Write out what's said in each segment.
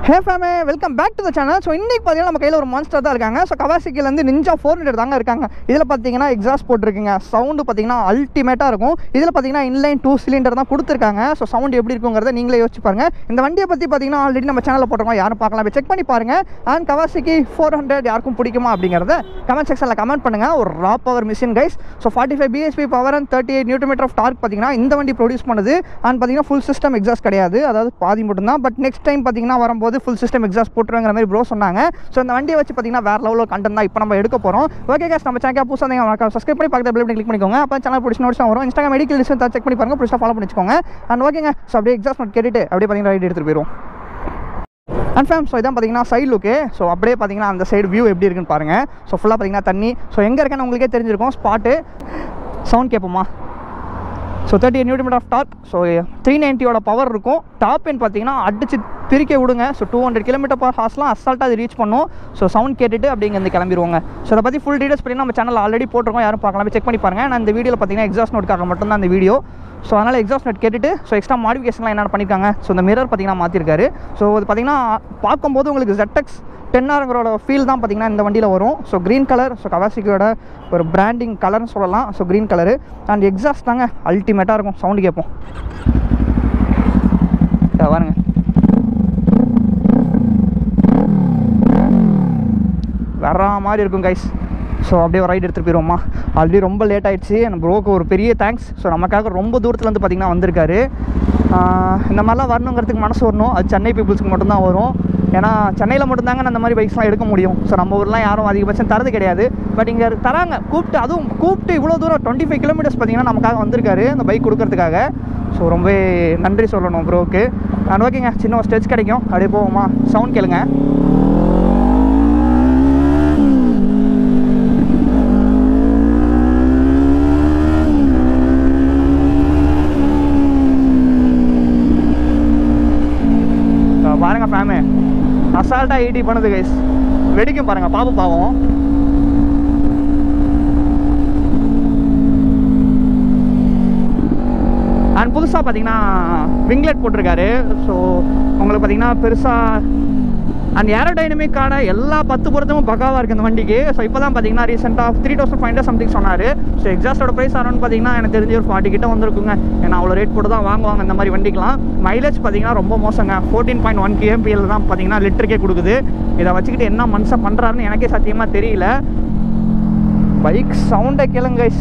ஹே ஃபேமே welcome back to the channel so இன்றைக்கி பார்த்தீங்கன்னா நம்ம கையில் ஒரு மான்ஸ்டர் தான் இருக்காங்க ஸோ கவாசிக்கிலேருந்து நிஞ்சா ஃபோர் ஹண்ட்ரட் தாங்க இருக்காங்க இதில் பார்த்தீங்கன்னா எக்ஸாஸ்ட் போட்டிருக்குங்க சவுண்டு பார்த்தீங்கன்னா அல்டிமேட்டாக இருக்கும் இதில் பார்த்தீங்கன்னா இன்லைன் டூ சிலிண்டர் தான் கொடுத்துருக்காங்க ஸோ சவுண்ட் எப்படி இருக்குங்கிறத நீங்களே யோசிச்சு பாருங்க இந்த வண்டியை பற்றி பார்த்தீங்கன்னா ஆல்ரெடி நம்ம சேனலில் போட்டிருக்கோம் யாரும் பார்க்கலாம் செக் பண்ணி பாருங்க அண்ட் கவாசிக்கு ஃபோர் ஹண்ட்ரட் யாருக்கும் பிடிக்குமா அப்படிங்கிறத கமெண்ட் செக்ஷனில் கமெண்ட் பண்ணுங்கள் ஒரு raw power machine guys so forty five PSP power and thirty eight newton metre of torque பார்த்தீங்கன்னா இந்த வண்டி ப்ரொடியூஸ் பண்ணுது அண்ட் பார்த்தீங்கன்னா ஃபுல் சிஸ்டம் எக்ஸாஸ்ட் கிடையாது அதாவது பாதி மட்டும்தான் பட் நெக்ஸ்ட் டைம் பார்த்தீங்கன்னா வரும்போது ஃபுல் சிஸ்டம் எக்ஸாஸ்ட் போட்டுருங்கிற மாதிரி ப்ரோ சொன்னாங்க ஸோ இந்த வண்டியை வச்சு பார்த்தீங்கன்னா வேறு லெவலில் கண்டென்ட் தான் இப்போ நம்ம எடுக்க போகிறோம் ஓகே கேஸ் நம்ம சேனல் புதுசாக நீங்கள் சப்ஸ்கிரைப் பண்ணி பக்கத்தில் பெல் கிளிக் பண்ணிக்கோங்க அப்போ சேனல் பிடிச்சி நோட்ஸ் வரும் இன்ஸ்டாகிராம் மெடிக்கல் லிஸ்ட் செக் பண்ணி பாருங்க பிடிச்சா ஃபாலோ பண்ணிக்கோங்க அண்ட் ஓகேங்க ஸோ அப்படியே எக்ஸாஸ்ட் நோட் கேட்டுட்டு அப்படியே பார்த்தீங்கன்னா ரைட் எடுத்துகிட்டு போயிடும் அண்ட் ஃபேம் ஸோ இதான் பார்த்தீங்கன்னா சைடு லுக்கு ஸோ அப்படியே பார்த்தீங்கன்னா அந்த சைடு வியூ எப்படி இருக்குன்னு பாருங்கள் ஸோ ஃபுல்லாக பார்த்தீங்கன்னா தண்ணி ஸோ எங்கே இருக்கேன்னு உங்களுக்கே தெரிஞ்சிருக்கும் ஸ்பாட்டு சவுண்ட் கேட்போமா so thirty newton metre of torque so three நைன்ட்டியோட பவர் இருக்கும் டாப் என் பார்த்தீங்கன்னா அடிச்சு பிரிக்க விடுங்க so two hundred kilometre per ஹார்ஸ்லாம் அசால்ட்டாக அது ரீச் பண்ணும் ஸோ சவுண்ட் கேட்டுட்டு அப்படி இங்கே கிளம்பிடுவாங்க ஸோ அதை பற்றி ஃபுல் டீடைல்ஸ் பண்ணி நம்ம சேனல் ஆல்ரெடி போட்டிருக்கோம் யாரும் பார்க்கலாம் செக் பண்ணி பாருங்கள் நான் இந்த வீடியோவில் பார்த்தீங்கன்னா எக்ஸாஸ்ட் நோட்காக மட்டும்தான் அந்த வீடியோ ஸோ அதனால் எக்ஸாஸ்ட் நோட் கேட்டுட்டு ஸோ எக்ஸ்ட்ரா மாடிஃபிகேஷன்லாம் என்ன பண்ணியிருக்காங்க ஸோ இந்த மிரர் பார்த்தீங்கன்னா மாற்றிருக்காரு ஸோ அது பார்த்தீங்கன்னா பார்க்கும்போது உங்களுக்கு ZX டென்னாருங்கிறோட ஃபீல் தான் பார்த்தீங்கன்னா இந்த வண்டியில் வரும் ஸோ க்ரீன் கலர் ஸோ கவாசிக்கியோட ஒரு பிராண்டிங் கலர்னு சொல்லலாம் so green colour and exhaust தாங்க அல்டிமேட்டாக இருக்கும் சவுண்டு கேட்போம் இதோ பாருங்க வர்ற மாதிரி இருக்கும் கைஸ் ஸோ அப்படியே ஒரு ரைடு எடுத்துகிட்டு போயிடுவோமா ஆல்ரெடி ரொம்ப லேட் ஆயிடுச்சு நம்ம ப்ரோக்கு ஒரு பெரிய தேங்க்ஸ் ஸோ நமக்காக ரொம்ப தூரத்துலேருந்து பார்த்தீங்கன்னா வந்திருக்காரு ஆஹ் இந்த மாதிரிலாம் வரணுங்கிறதுக்கு மனசு வரணும் அது சென்னை பீப்புள்ஸ்க்கு மட்டும்தான் வரும் ஏன்னா சென்னையில் மட்டும்தாங்க அந்த மாதிரி பைக்ஸ்லாம் எடுக்க முடியும் ஸோ நம்ம ஊர்லாம் யாரும் அதிகபட்சம் தரது கிடையாது பட் இங்கே தராங்க கூப்பிட்டு அதுவும் கூப்பிட்டு இவ்வளோ தூரம் டுவெண்ட்டி ஃபைவ் கிலோமீட்டர்ஸ் பார்த்தீங்கன்னா நமக்காக வந்திருக்காரு அந்த பைக் கொடுக்கறதுக்காக ஸோ ரொம்ப நன்றி சொல்லணும் ப்ரோக்கு நான் ஓகேங்க சின்ன ஒரு ஸ்டெச் கிடைக்கும் அப்படியே போவோமா சவுண்ட் கேளுங்க ஆ, பாருங்க ஃபேமு அசால்ட்டாக ஈட்டி பண்ணுது கைஸ் வெடிக்கும் பாருங்க பாப்பு பாவம் அண்ட் புதுசாக பார்த்தீங்கன்னா விங்லெட் போட்டிருக்காரு ஸோ உங்களுக்கு பார்த்தீங்கன்னா பெருசாக அண்ட் ஏரோடைனமிக்கான எல்லா பத்து பொருத்தமும் பக்காவாக இருக்குது இந்த வண்டிக்கு ஸோ இப்போ தான் பார்த்தீங்கன்னா ரீசெண்டாக three thousand five hundred something சொன்னார் ஸோ எக்ஸாஸ்டோட ப்ரைஸ் அரௌண்ட் பார்த்தீங்கன்னா எனக்கு தெரிஞ்சு ஒரு ஃபார்ட்டி கிட்ட வந்திருக்குங்க ஏன்னா அவ்வளோ ரேட் போட்டு தான் வாங்குவாங்க இந்த மாதிரி வண்டிக்கெலாம் மைலேஜ் பார்த்தீங்கன்னா ரொம்ப மோசங்க ஃபோர்டீன் பாயிண்ட் ஒன் கேஎம்பிஎல் தான் பார்த்தீங்கன்னா லிட்டருக்கே கொடுக்குது இதை வச்சுக்கிட்டு என்ன மனுஷன் பண்ணுறாருன்னு எனக்கே சத்தியமாக தெரியல பைக் சவுண்டை கேளுங்க guys.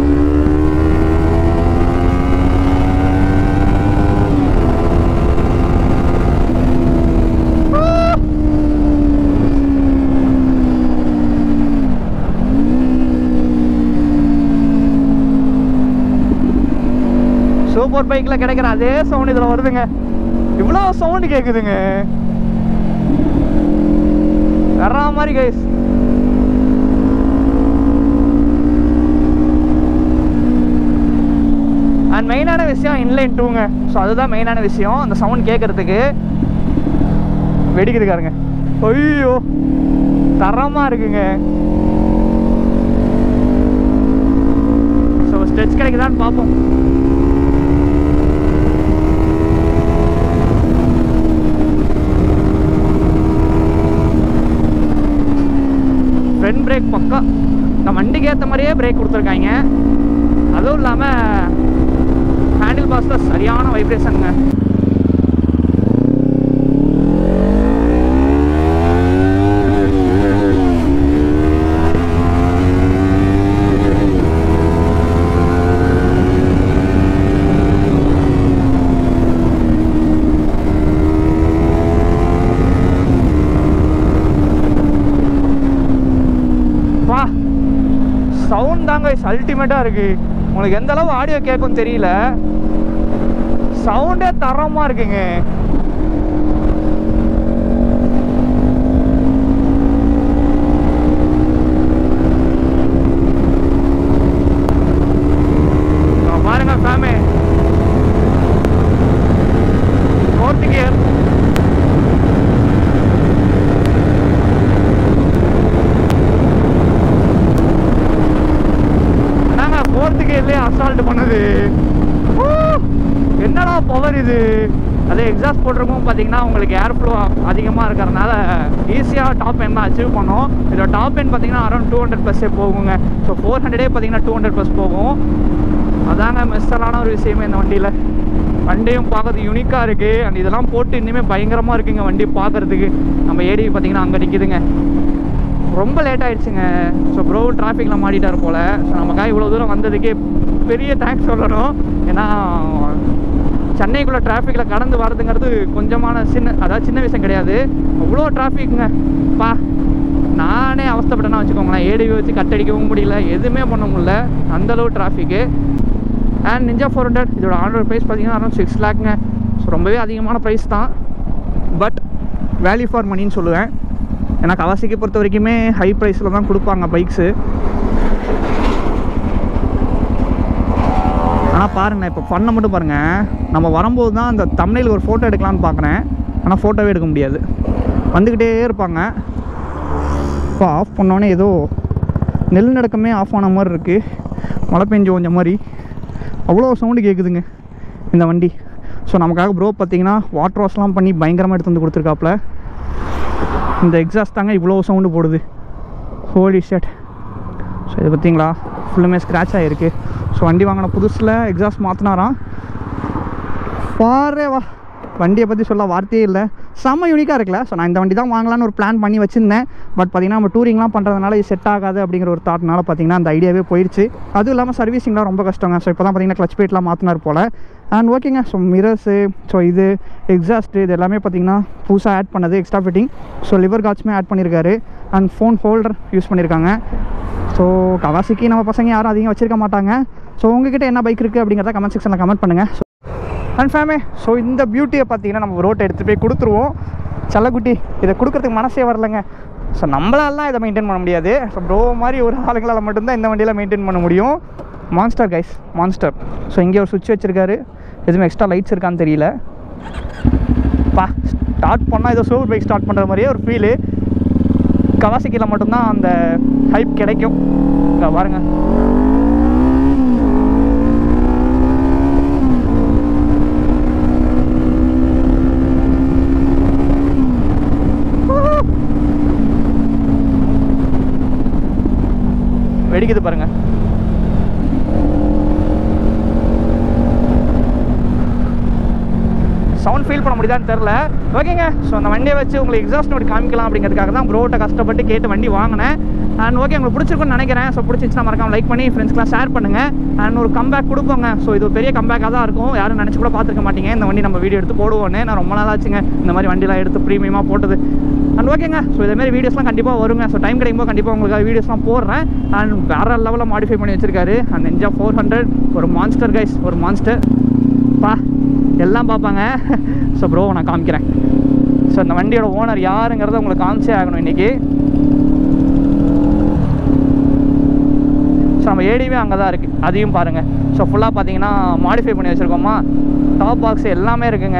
சூப்பர் பைக்கில் கிடைக்கிற அதே சவுண்ட் இதில் வருதுங்க இவ்வளோ சவுண்டு கேட்குதுங்க வர்ற மாதிரி கைஸ் அண்ட் மெயினான விஷயம் இன்லைன் டூங்க ஸோ அதுதான் மெயினான விஷயம் அந்த சவுண்ட் கேட்குறதுக்கு வெடிக்குது பாருங்க ஐயோ தரமாக இருக்குங்க ஸோ ஸ்ட்ரெச் கிடைக்குதான்னு பார்ப்போம் ஃப்ரண்ட் பிரேக் பக்கம் இந்த வண்டிக்கு ஏற்ற மாதிரியே பிரேக் கொடுத்துருக்காங்க அதுவும் இல்லாமல் ஹேண்டில் பாஸில் சரியான வைப்ரேஷனுங்க வா சவுண்ட் தாங்க அல்டிமேட்டாக இருக்கு உங்களுக்கு எந்த அளவு ஆடியோ கேட்கும் தெரியல சவுண்டே தரமாக இருக்குங்க இங்க பாருங்க ஃபேமே ஃபோர்த் கியர் நாங்க ஃபோர்த்து கியர்லேயே அசால்ட் பண்ணுது ஊ! என்னடா பவர் இது அதே எக்ஸாம் எக்ஸாஸ்ட் போட்டிருக்கும் பார்த்தீங்கன்னா உங்களுக்கு ஏர் ஃப்ளோ அதிகமாக இருக்கிறதுனால ஈஸியாக டாப் எண்ட் அச்சீவ் பண்ணோம் இதோட டாப் எண்ட் பார்த்தீங்கன்னா அரௌண்ட் டூ ஹண்ட்ரட் ப்ளஸ்ஸே போகுங்க ஸோ ஃபோர் ஹண்ட்ரடே பார்த்தீங்கன்னா டூ ஹண்ட்ரட் ப்ளஸ் போகும் அதாங்க மிஸ்டரான ஒரு விஷயமே இந்த வண்டியில் வண்டியும் பார்க்கறது யூனிக்காக இருக்குது அண்ட் இதெல்லாம் போட்டு இன்னுமே பயங்கரமாக இருக்குங்க வண்டி பார்க்கறதுக்கு நம்ம ஏடி பார்த்தீங்கன்னா அங்கே நிற்கிதுங்க ரொம்ப லேட் ஆயிடுச்சுங்க ஸோ ப்ரோ டிராஃபிக்கில் மாட்டிட்டார் போல் ஸோ நமக்காக இவ்வளோ தூரம் வந்ததுக்கே பெரிய தேங்க்ஸ் சொல்லணும் ஏன்னா சென்னைக்குள்ளே டிராஃபிக்கில் கடந்து வரதுங்கிறது கொஞ்சமான சின்ன அதாவது சின்ன விஷயம் கிடையாது அவ்வளோ டிராஃபிக்குங்க பா நானே அவஸ்தைப்பட்டேன்னா வச்சுக்கோங்களேன் ஏடிவி வச்சு கட்டடிக்கவும் முடியல எதுவுமே பண்ண முடியல அந்தளவு traffic and Ninja four hundred இதோட ஆர்டர் ப்ரைஸ் பார்த்தீங்கன்னா அரௌண்ட் சிக்ஸ் லேக்ங்க ஸோ ரொம்பவே அதிகமான ப்ரைஸ் தான் பட் வேல்யூ ஃபார் மணின்னு சொல்லுவேன் ஏன்னா கவாசிக்கு பொறுத்த வரைக்குமே ஹை ப்ரைஸில் தான் கொடுப்பாங்க பைக்ஸு ஆனால் பாருங்க இப்போ பண்ண மட்டும் பாருங்கள் நம்ம வரும்போது தான் அந்த தமிழில் ஒரு ஃபோட்டோ எடுக்கலாம்னு பார்க்குறேன் ஆனால் ஃபோட்டோவே எடுக்க முடியாது வந்துக்கிட்டே இருப்பாங்க இப்போ ஆஃப் பண்ணோன்னே ஏதோ நெல் நடக்கமே ஆஃப் ஆன மாதிரி இருக்குது மழை பெஞ்சு கொஞ்சம் மாதிரி அவ்வளோ சவுண்டு கேட்குதுங்க இந்த வண்டி ஸோ நமக்காக ப்ரோ பார்த்தீங்கன்னா வாட்டர் வாஷ்லாம் பண்ணி பயங்கரமாக எடுத்து வந்து கொடுத்துருக்காப்புல இந்த எக்ஸாஸ்ட் தாங்க இவ்வளோ சவுண்டு போடுது ஹோலி ஷர்ட் ஸோ இது பார்த்தீங்களா ஃபுல்லுமே ஸ்க்ராட்ச் ஆகிருக்கு ஸோ வண்டி வாங்கின புதுசில் எக்ஸாஸ்ட் மாற்றினாராம் பாரே வா வண்டியை பற்றி சொல்ல வார்த்தையே இல்லை செம்ம யூனிக்காக இருக்குல்ல ஸோ நான் இந்த வண்டி தான் வாங்கலாம்னு ஒரு பிளான் பண்ணி வச்சுருந்தேன் பட் பார்த்தீங்கன்னா நம்ம டூரிங்லாம் பண்ணுறதுனால இது செட் ஆகாது அப்படிங்கிற ஒரு தாட்னால பார்த்தீங்கன்னா அந்த ஐடியாவே போயிடுச்சு அதுவும் இல்லாமல் சர்வீசிங்லாம் ரொம்ப கஷ்டங்க ஸோ இப்போ தான் பார்த்தீங்கன்னா கிளச் பிளேட்லாம் மாற்றினார் போல் அண்ட் ஓகேங்க ஸோ மிரர்ஸு ஸோ இது எக்ஸாஸ்ட்டு இது எல்லாமே பார்த்தீங்கன்னா புதுசாக ஆட் பண்ணது எக்ஸ்ட்ரா ஃபிட்டிங் ஸோ லிவர் காட்சுமே ஆட் பண்ணியிருக்காரு அண்ட் ஃபோன் ஹோல்டர் யூஸ் பண்ணியிருக்காங்க ஸோ கவாசிக்கு நம்ம பசங்க யாரும் அதிகம் வச்சிருக்க மாட்டாங்க ஸோ உங்ககிட்ட என்ன பைக் இருக்குது அப்படிங்கிறத கமெண்ட் செக்ஷனில் கமெண்ட் பண்ணுங்கள் ஸோ அண்ட் ஃபேமே ஸோ இந்த பியூட்டியை பார்த்தீங்கன்னா நம்ம ரோட்டை எடுத்துகிட்டு போய் கொடுத்துருவோம் செல்லக்குட்டி இதை கொடுக்கறதுக்கு மனசே வரலங்க ஸோ நம்மளாலாம் இதை மெயின்டைன் பண்ண முடியாது ஸோ ப்ரோ மாதிரி ஒரு ஆளுங்களால் மட்டும்தான் இந்த வண்டியில் மெயின்டைன் பண்ண முடியும் மான்ஸ்டர் கைஸ் மான்ஸ்டர் ஸோ இங்கே ஒரு சுவிட்ச் வச்சுருக்காரு எதுவுமே எக்ஸ்ட்ரா லைட்ஸ் இருக்கான்னு தெரியல பா ஸ்டார்ட் பண்ணால் ஏதோ சூப்பர் பைக் ஸ்டார்ட் பண்ணுற மாதிரியே ஒரு ஃபீலு கவாசிக்கில் மட்டும்தான் அந்த ஹைப் கிடைக்கும் இங்க பாருங்க வெடிக்குது பாருங்க சவுண்ட் ஃபீல் பண்ண முடியுதான்னு தெரில ஓகேங்க ஸோ அந்த வண்டியை வச்சு உங்களுக்கு எக்ஸாஸ்ட் நோட் காமிக்கலாம் அப்படிங்கிறதுக்காக தான் ப்ரோட்ட கஷ்டப்பட்டு கேட்டு வண்டி வாங்கினேன் அண்ட் ஓகே உங்களுக்கு பிடிச்சிருக்குன்னு நினைக்கிறேன் ஸோ பிடிச்சிச்சுன்னா மறக்காம லைக் பண்ணி ஃப்ரெண்ட்ஸ்க்குலாம் ஷேர் பண்ணுங்கள் அண்ட் ஒரு கம்பேக் கொடுப்போங்க ஸோ இது ஒரு பெரிய கம்பேக்காக தான் இருக்கும் யாரும் நினச்சி கூட பார்த்துருக்க மாட்டீங்க இந்த வண்டி நம்ம வீடியோ எடுத்து போடுவோன்னு நான் ரொம்ப நாள் ஆச்சுங்க இந்த மாதிரி வண்டிலாம் எடுத்து ப்ரீமியமாக போட்டது அண்ட் ஓகேங்க ஸோ இதே மாதிரி வீடியோஸ்லாம் கண்டிப்பாக வருங்க ஸோ டைம் கிடைக்கும்போது கண்டிப்பாக உங்களுக்கு வீடியோஸ்லாம் போடுறேன் அண்ட் வேறு லெவலில் மாடிஃபை பண்ணி வச்சிருக்காரு அண்ட் நெஞ்சா ஃபோர் ஹண்ட்ரட் ஒரு மான்ஸ்டர் கைஸ் ஒரு மான்ஸ்டர் பா எல்லாம் பார்ப்பாங்க ஸோ ப்ரோ நான் காமிக்கிறேன் ஸோ இந்த வண்டியோட ஓனர் யாருங்கிறத உங்களுக்கு காமிச்சே ஆகணும் இன்றைக்கி ஸோ நம்ம ஏடிவே அங்கே தான் இருக்குது அதையும் பாருங்கள் ஸோ ஃபுல்லாக பார்த்தீங்கன்னா மாடிஃபை பண்ணி வச்சுருக்கோமா டாப் பாக்ஸ் எல்லாமே இருக்குங்க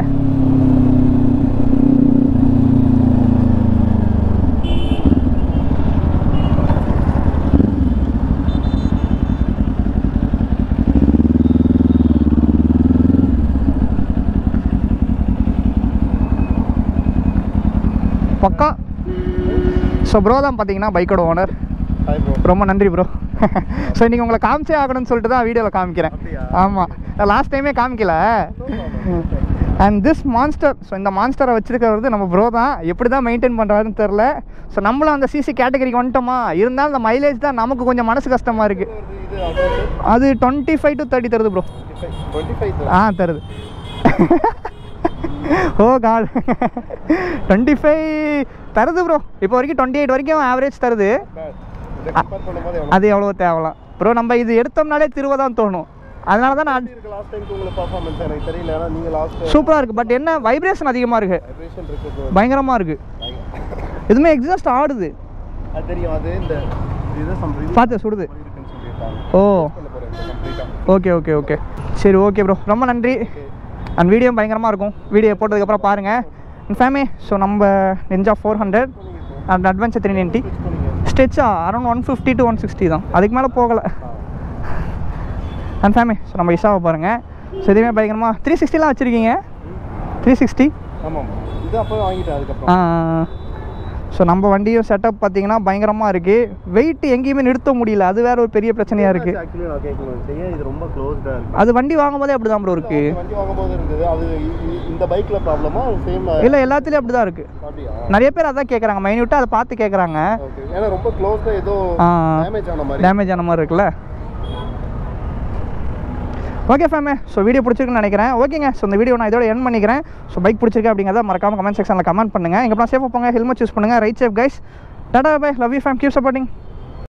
பக்கா ஸோ ப்ரோ தான் பார்த்தீங்கன்னா பைக்கோட ஓனர் ஹாய் ப்ரோ ரொம்ப நன்றி ப்ரோ ஸோ இன்றைக்கி உங்களை காமிச்சே ஆகணும்னு சொல்லிட்டு தான் வீடியோவில் காமிக்கிறேன் அப்படியா? ஆமாம் லாஸ்ட் டைமே காமிக்கல அண்ட் திஸ் மான்ஸ்டர் ஸோ இந்த மான்ஸ்டரை வச்சிருக்கிறது நம்ம ப்ரோ தான் எப்படி தான் மெயின்டைன் பண்ணுறாருன்னு தெரில ஸோ நம்மளும் அந்த சிசி கேட்டகரிக்கு வந்துட்டோமா இருந்தாலும் அந்த மைலேஜ் தான் நமக்கு கொஞ்சம் மனசு கஷ்டமாக இருக்குது இது அது டுவெண்ட்டி ஃபைவ் டு தேர்ட்டி தருது ப்ரோ டுவெண்ட்டி ஃபைவ் ஆ தருது ஓ காட் டுவெண்ட்டி ஃபைவ் தருது ப்ரோ இப்போ வரைக்கும் டுவெண்ட்டி எயிட் வரைக்கும் ஆவரேஜ் தருது இதை கம்பேர் பண்ணும்போது எவ்வளோ அது எவ்வளோ தேவலாம் ப்ரோ நம்ம இது எடுத்தோம்னாலே திருவ தான் தோணும் அதனால தான் நான் இருக்கு லாஸ்ட் டைம் உங்களுக்கு பர்ஃபார்மன்ஸ் எனக்கு தெரியல ஏன்னா நீங்கள் லாஸ்ட் சூப்பராக இருக்குது பட் என்ன வைப்ரேஷன் அதிகமாக இருக்குது வைப்ரேஷன் இருக்கு bro. பயங்கரமாக இருக்குது எதுவுமே எக்ஸாஸ்ட் ஆடுது அது தெரியும் அது இந்த இது சம் இது பார்த்து சுடுது இருக்குன்னு சொல்லியிருக்காங்க ஓ சொல்ல போகிறேன் கம்ப்ளீட்டாக ஓகே ஓகே ஓகே சரி ஓகே ப்ரோ ரொம்ப நன்றி அண்ட் வீடியோ பயங்கரமாக இருக்கும் வீடியோ போட்டதுக்கப்புறம் பாருங்கள் ஃபேமே ஸோ நம்ம Ninja four hundred and adventure three ninety ஸ்டெச்சா around one fifty to one sixty தான் அதுக்கு மேலே போகலை அண்ட் ஃபேமே ஸோ நம்ம இஷாவை பாருங்கள் ஸோ இதுவுமே பயங்கரமாக த்ரீ சிக்ஸ்டிலாம் வச்சுருக்கீங்க த்ரீ சிக்ஸ்டி ஆமாம் இது அப்போ வாங்கிட்டேன் அதுக்கப்புறம் ஸோ நம்ம வண்டியும் செட்டப் பார்த்தீங்கன்னா பயங்கரமாக இருக்குது வெயிட் எங்கேயுமே நிறுத்த முடியல அது வேற ஒரு பெரிய பிரச்சனையாக இருக்குது ஆக்சுவலி நான் கேட்கணும் ஏன் இது ரொம்ப க்ளோஸ்டாக இருக்கு அது வண்டி வாங்கும்போதே அப்படி தான் ப்ரோ இருக்குது வண்டி வாங்கும்போது இருந்தது அது இ- இ- இந்த பைக்ல ப்ராப்ளமா சேம் இல்லை எல்லாத்துலேயும் அப்படி தான் இருக்குது அப்படியா நிறைய பேர் அதான் கேட்குறாங்க மைன்யூட்டாக அதை பார்த்து கேட்குறாங்க ஓகே ஏன்னா ரொம்ப க்ளோஸ்டாக ஏதோ ஆ. டேமேஜ் ஆன மாதிரி டேமேஜ் ஆன மாதிரி இருக்குல்ல ஓகே ஃபேமே ஸோ வீடியோ பிடிச்சிருக்குன்னு நினைக்கிறேன் ஓகேங்க ஸோ இந்த வீடியோ நான் இதோட என் பண்ணிக்கிறேன் ஸோ பைக் பிடிச்சிருக்கு அப்படிங்கிறத மறக்காம கமெண்ட் செக்ஷனில் கமெண்ட் பண்ணுங்கள் எங்கே சேஃபாக போங்க ஹெல்மெட் யூஸ் பண்ணுங்கள் ride safe guys tata bye love you fam keep supporting